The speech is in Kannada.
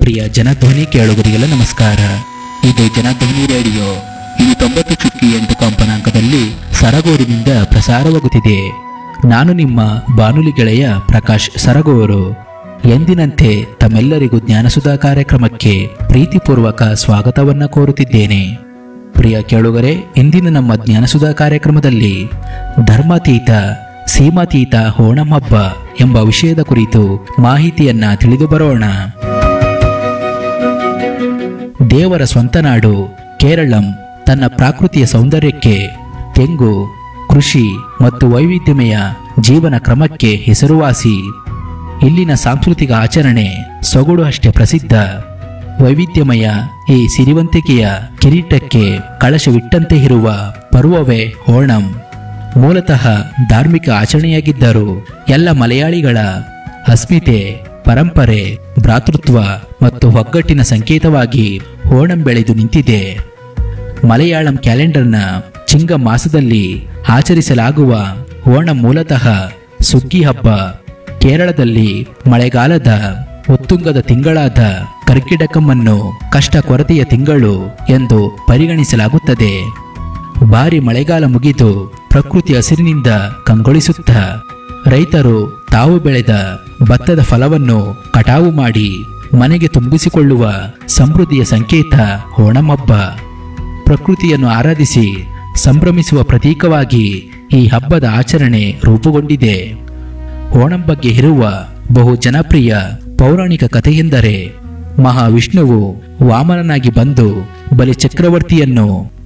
ಪ್ರಿಯ ಜನಧ್ವನಿ ಕೇಳುಗರಿಗೆಲ್ಲ ನಮಸ್ಕಾರ ಇದು ಜನಧ್ವನಿ ರೇಡಿಯೋ ಇದು ತೊಂಬತ್ತು ಚುಕ್ಕಿ ಎಂಟು ಕಂಪನಾಂಕದಲ್ಲಿ ಸರಗೂರಿನಿಂದ ಪ್ರಸಾರವಾಗುತ್ತಿದೆ ನಾನು ನಿಮ್ಮ ಬಾನುಲಿ ಗೆಳೆಯ ಪ್ರಕಾಶ್ ಸರಗೂರು ಎಂದಿನಂತೆ ತಮ್ಮೆಲ್ಲರಿಗೂ ಜ್ಞಾನಸುಧಾ ಕಾರ್ಯಕ್ರಮಕ್ಕೆ ಪ್ರೀತಿಪೂರ್ವಕ ಸ್ವಾಗತವನ್ನ ಕೋರುತ್ತಿದ್ದೇನೆ ಪ್ರಿಯ ಕೇಳುಗರೆ ಇಂದಿನ ನಮ್ಮ ಜ್ಞಾನಸುಧಾ ಕಾರ್ಯಕ್ರಮದಲ್ಲಿ ಧರ್ಮಾತೀತ ಸೀಮಾತೀತ ಓಣಂ ಹಬ್ಬ ಎಂಬ ವಿಷಯದ ಕುರಿತು ಮಾಹಿತಿಯನ್ನ ತಿಳಿದು ಬರೋಣ ದೇವರ ಸ್ವಂತ ನಾಡು ಕೇರಳಂ ತನ್ನ ಪ್ರಾಕೃತಿಯ ಸೌಂದರ್ಯಕ್ಕೆ ತೆಂಗು ಕೃಷಿ ಮತ್ತು ವೈವಿಧ್ಯಮಯ ಜೀವನ ಕ್ರಮಕ್ಕೆ ಹೆಸರುವಾಸಿ ಇಲ್ಲಿನ ಸಾಂಸ್ಕೃತಿಕ ಆಚರಣೆ ಸೊಗಡು ಅಷ್ಟೇ ಪ್ರಸಿದ್ಧ ವೈವಿಧ್ಯಮಯ ಈ ಸಿರಿವಂತಿಕೆಯ ಕಿರೀಟಕ್ಕೆ ಕಳಶವಿಟ್ಟಂತೆ ಇರುವ ಪರ್ವವೇ ಓಣಂ ಮೂಲತಃ ಧಾರ್ಮಿಕ ಆಚರಣೆಯಾಗಿದ್ದರೂ ಎಲ್ಲ ಮಲಯಾಳಿಗಳ ಅಸ್ಮಿತೆ ಪರಂಪರೆ ಭ್ರಾತೃತ್ವ ಮತ್ತು ಒಗ್ಗಟ್ಟಿನ ಸಂಕೇತವಾಗಿ ಓಣಂ ಬೆಳೆದು ನಿಂತಿದೆ ಮಲಯಾಳಂ ಕ್ಯಾಲೆಂಡರ್ನ ಚಿಂಗ ಮಾಸದಲ್ಲಿ ಆಚರಿಸಲಾಗುವ ಓಣಂ ಮೂಲತಃ ಸುಗ್ಗಿ ಹಬ್ಬ ಕೇರಳದಲ್ಲಿ ಮಳೆಗಾಲದ ಉತ್ತುಂಗದ ತಿಂಗಳಾದ ಕರ್ಕಿಟಕಮ್ಮನ್ನು ಕಷ್ಟ ಕೊರತೆಯ ತಿಂಗಳು ಎಂದು ಪರಿಗಣಿಸಲಾಗುತ್ತದೆ ಭಾರಿ ಮಳೆಗಾಲ ಮುಗಿದು ಪ್ರಕೃತಿ ಹಸಿರಿನಿಂದ ಕಂಗೊಳಿಸುತ್ತಾ ರೈತರು ತಾವು ಬೆಳೆದ ಭತ್ತದ ಫಲವನ್ನು ಕಟಾವು ಮಾಡಿ ಮನೆಗೆ ತುಂಬಿಸಿಕೊಳ್ಳುವ ಸಮೃದ್ಧಿಯ ಸಂಕೇತ ಓಣಂ ಹಬ್ಬ ಪ್ರಕೃತಿಯನ್ನು ಆರಾಧಿಸಿ ಸಂಭ್ರಮಿಸುವ ಪ್ರತೀಕವಾಗಿ ಈ ಹಬ್ಬದ ಆಚರಣೆ ರೂಪುಗೊಂಡಿದೆ ಓಣಂ ಬಗ್ಗೆ ಇರುವ ಬಹು ಜನಪ್ರಿಯ ಪೌರಾಣಿಕ ಕಥೆಯೆಂದರೆ ಮಹಾವಿಷ್ಣುವು ವಾಮನನಾಗಿ ಬಂದು ಬಲಿ ಚಕ್ರವರ್ತಿಯನ್ನು